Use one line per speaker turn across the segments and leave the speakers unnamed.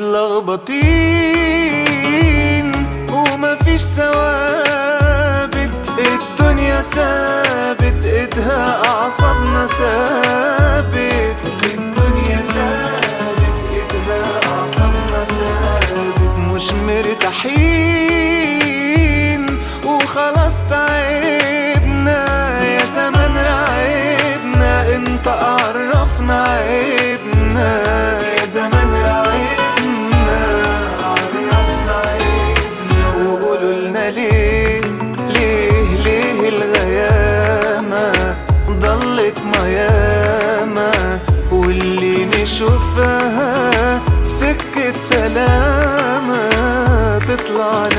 متلخبطين ومفيش ثوابت الدنيا ثابت ايدها اعصابنا ثابت الدنيا ثابت ايدها اعصابنا ثابت مش مرتاحين وخلاص تعبنا يا زمان رعبنا انت عرفنا عيبنا يا زمان رعبنا عرفنا عيبنا وقولوا لنا ليه ليه ليه الغيامة ضلت ميامة واللي نشوفها سكة سلامة تطلع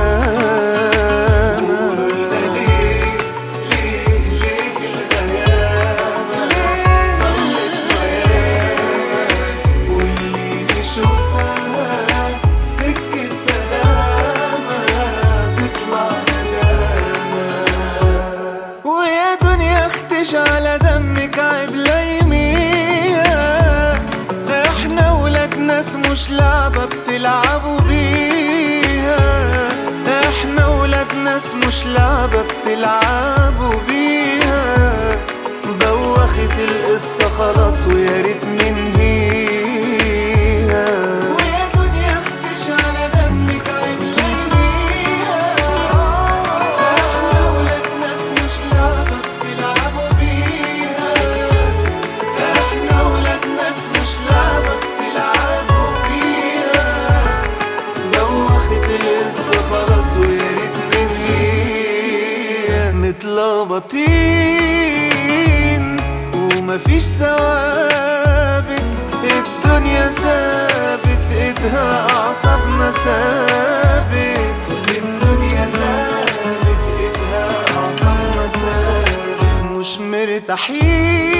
ندامة قولوا لنا ليه ليه ليه الغيامة ضلت ميامة واللي نشوفها سكة سلامة تطلع ندامة ويا دنيا اختش على دمك عيب لايميها احنا ولاد ناس مش لعبة بتلعبوا بيها احنا ولاد ناس مش لعبة بتلعبوا بيها بوخت القصة خلاص ويا ريت ننهيها ويا دنيا اختش على دمك عيب لايميها احنا ولاد ناس مش لعبة بتلعبوا بيها احنا ولاد ناس مش لعبة بتلعبوا بيها دوخت القصة خلاص ويا ريت ننهيها متلخبطين ومفيش ثوابت الدنيا ثابت ايدها اعصابنا ثابت الدنيا ثابت ايدها اعصابنا ثابت مش مرتاحين